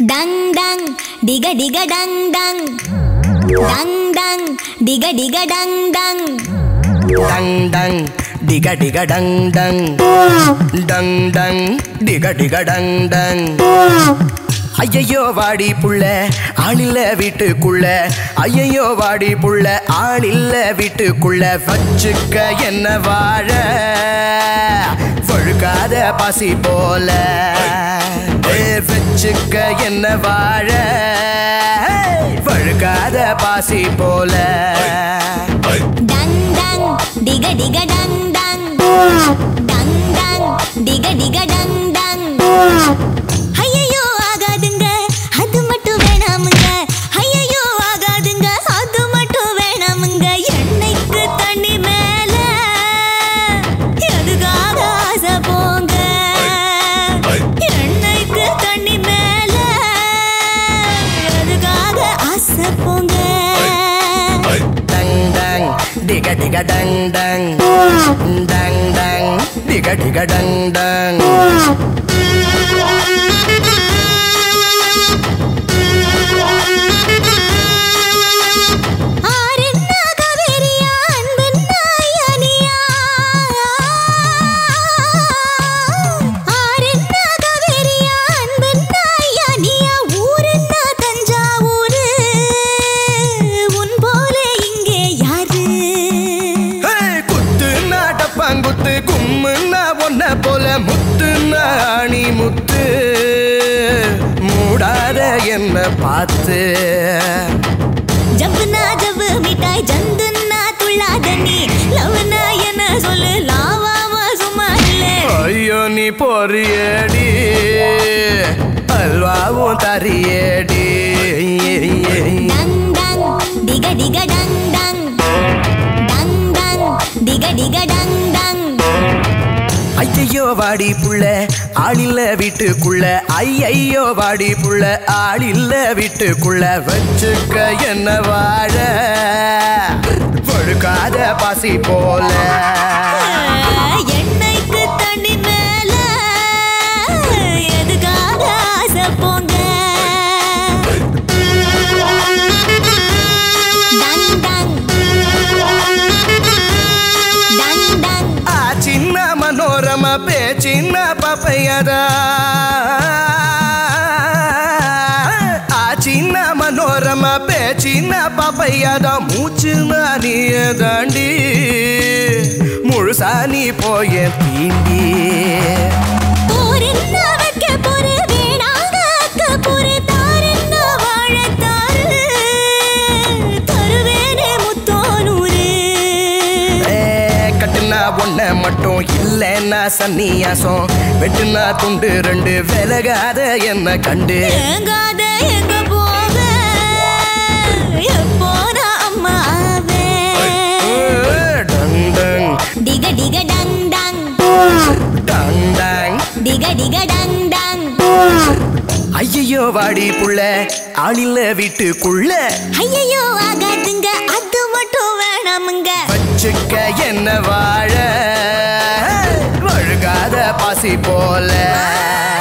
tongue டங் டிக டிக டங் டங் டங் டங் டிக டிக டங் டங் டங் டங் டிக டிக டங் டங் டங் டங் டிக டிக டங் டங் ஐயையோ வாடி புள்ள ஆளில்ல வீட்டுக்குள்ள ஐயையோ வாடி புள்ள ஆளில்ல வீட்டுக்குள்ள வச்சுக்க என்ன வாழ வழுக்காத பசி போல ஏ, வச்சுக்க என்ன வாழ வழுக்காத பாசி போல டங் டங் டிக டிக டங் டங் டங் டங் டிக டிக டங் டங் ஐயையோ ஆகாதுங்க அது மட்டும் வேணாமுங்க ஐயையோ ஆகாதுங்க அது மட்டும் வேணாமுங்க எண்ணெய்க்கு தண்ணி மேல எதுக்காக ஆசை போங்க எண்ணெய்க்கு தண்ணி மேல எதுக்காக ஆசை போங்க டங் டங் டிக டிக டங் டங் டங் டங் டிக டிக டங் டங் ஆரென்னா காவேரியா அன்பென்னா ஐயானியா ஆரென்னா காவேரியா அன்பென்னா ஐயானியா ஊரென்னா தஞ்சாவூரு உன் போல இங்கே யாரு ஹே, குத்துன்னா டப்பாங்குத்து கும்முன்னா ஒன்ன போல முத்துன்னா அணி முத்து மூடாத என்ன பார்த்து ஜவ்வுனா ஜவ்வு மிட்டாய் ஜந்துன்னா துள்ளாத நீ லவ்னா என்ன சொல்லு லாவாவா சும்மா இல்லை ஐயோ நீ பொறியடி அல்வாவும் தரியடி டங் டங் டிக டிக டங் டங் டங் டங் டிக டிக டங் டங் ஐயையோ வாடி புள்ள ஆளில்ல வீட்டுக்குள்ள ஐயையோ வாடி புள்ள ஆளில்ல வீட்டுக்குள்ள வச்சுக்க என்ன வாழ பழுக்காத பாசி போல எண்ணெய்க்கு தண்ணி மேல எதுக்காக ஆசை போங்க டங் டங் டங் டங் ಆ ಚಿನ್ನ ಮನೋರಮ ಪೇ ಚಿನ್ನ ಪಪಯದ ಆ ಚಿನ್ನ ಮನೋರಮ ಪೇ ಚಿನ್ನ ಪಪಯದ ಮೂಚಿನ ನೀಯ ದಾಂಡಿ முழுசா நீ போய தீண்டி போரென்ன வைக்க போரு வேணாங்க அக்க போரு தாரென்ன வாழத்தாரு தருவேனே முத்தோனூரு ஏ, கட்டுனா ஒன்ன மட்டும் இல்லைன்னா சன்னியாசம் வெட்டுனா துண்டு ரெண்டு விலகாத என்ன கண்டு ஏங்காத எங்க போக எப்போ நான் அம்மா ஆவேன் டங் டங் டிக டிக டங் டங் டங் டங் டிக டிக டங் டங் ஐயையோ வாடி புள்ள ஆளில்ல வீட்டுக்குள்ள ஐயையோ ஆகாதுங்க அது மட்டும் வேணாமுங்க வச்சுக்க என்ன வாழ வழுகாத பாசி போல